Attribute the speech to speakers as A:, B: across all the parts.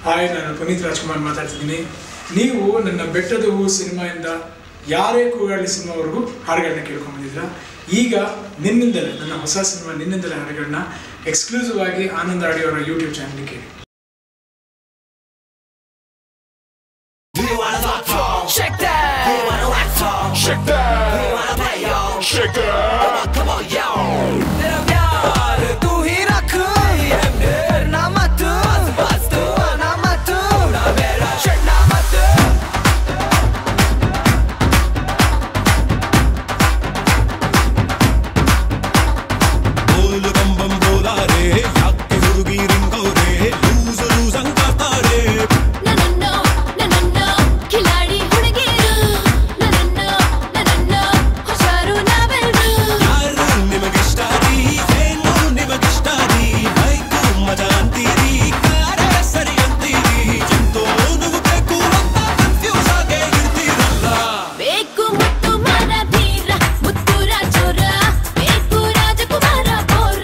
A: Hi ನಾನು ಪುನೀತ್ ರಾಜ್ಕುಮಾರ್ ಮಾತಾಡ್ತಿದ್ದೀನಿ ನೀವು ನನ್ನ ಬೆಟ್ಟದ ಹೂ ಸಿನಿಮಾಯಿಂದ ಯಾರೇ ಕೂಗಾಡಲಿ ಸಿನಿಮಾವರೆಗೂ ಹಾಡುಗಳನ್ನ ಕೇಳ್ಕೊಂಡ್ಬಂದಿದ್ರ ಈಗ ನಿನ್ನಿಂದಲೇ ನನ್ನ ಹೊಸ ಸಿನಿಮಾ ನಿನ್ನಿಂದಲೇ ಹಾಡುಗಳನ್ನ ಎಕ್ಸ್ಕ್ಲೂಸಿವ್ ಆಗಿ ಆನಂದ್ ಆಡಿಯೋ ಅವರ ಯೂಟ್ಯೂಬ್ ಚಾನಲ್ ಕೇಳಿ
B: Do you wanna rock on? Shake that. Do you wanna wax on? Shake that. Do you wanna play on? Shake that. Come on, come on, yo. तेरा प्यार तू ही रख ये मेरा मत बस बस तू ना मत ना मेरा छेड़ना मत
C: ಬೋಲು ಬಂಬಂ ಬೋಲಾರೆ ಯಾಕೆ ಹುಡುಗಿ ರಿಂಗವ್ರೆ ಲೂಸ್ ಲೂಸ್ ಅಂತಾರೆ
D: ನನ್ನನ್ನು ನನ್ನನ್ನು ಕಿಲಾಡಿ ಹುಡುಗಿರು ನನ್ನನ್ನು ನನ್ನನ್ನು ಹುಷಾರು ನಾವೆಲ್ರು
C: ಯಾರು ನಿಮಗಿಷ್ಟ ರೀ ಏನು ನಿಮಗಿಷ್ಟ ರೀ ಬೈಕು ಮಜಾ ಅಂತೀರಿ ಕಾರೇ ಸರಿ ಅಂತೀರಿ ಎಂತೋ ನುಗ್ಗಬೇಕು ಅಂತ ಕನ್ಫ್ಯೂಸ್ ಆಗೇ ಇರ್ತೀರಲ್ಲ
D: ಬೇಕು ಮುತ್ತು ಮಾರ ಧೀರ ಮುತ್ತು ರಾಜೋರ ಬೇಕು ರಾಜಕುಮಾರ ಬೋರ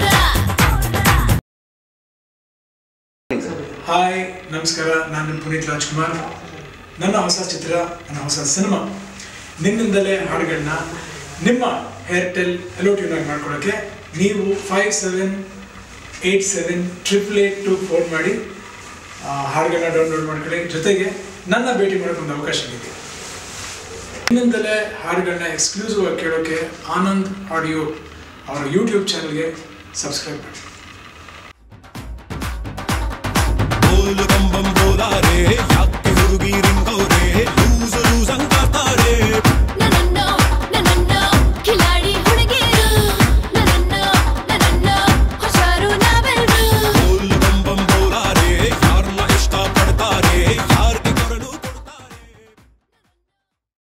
A: ಹಾಯ್ ನಮಸ್ಕಾರ ನಾನು ಪುನೀತ್ ರಾಜ್ಕುಮಾರ್ ನನ್ನ ಹೊಸ ಚಿತ್ರ ನನ್ನ ಹೊಸ ಸಿನಿಮಾ ನಿನ್ನಿಂದಲೇ ಹಾಡುಗಳನ್ನ ನಿಮ್ಮ ಏರ್ಟೆಲ್ ಹೆಲೋ ಟ್ಯೂನ್ ಆಗಿ ಮಾಡ್ಕೊಳ್ಳೋಕ್ಕೆ ನೀವು five seven eight seven triple eight two phone ಮಾಡಿ ಆ, ಹಾಡುಗಳನ್ನ ಡೌನ್ಲೋಡ್ ಮಾಡ್ಕೊಳ್ಳಿ ಜೊತೆಗೆ ನನ್ನ ಭೇಟಿ ಮಾಡೋಕೆ ಒಂದು ಅವಕಾಶ ಇದೆ ನಿನ್ನಿಂದಲೇ ಹಾಡುಗಳನ್ನ ಎಕ್ಸ್ಕ್ಲೂಸಿವ್ ಆಗಿ ಕೇಳೋಕ್ಕೆ ಆನಂದ್ ಆಡಿಯೋ ಅವರ ಯೂಟ್ಯೂಬ್ ಚಾನಲ್ಗೆ ಸಬ್ಸ್ಕ್ರೈಬ್ ಮಾಡಿ
C: ಬೋಲು ಬಂಬಂ ಬೋಲಾರೆ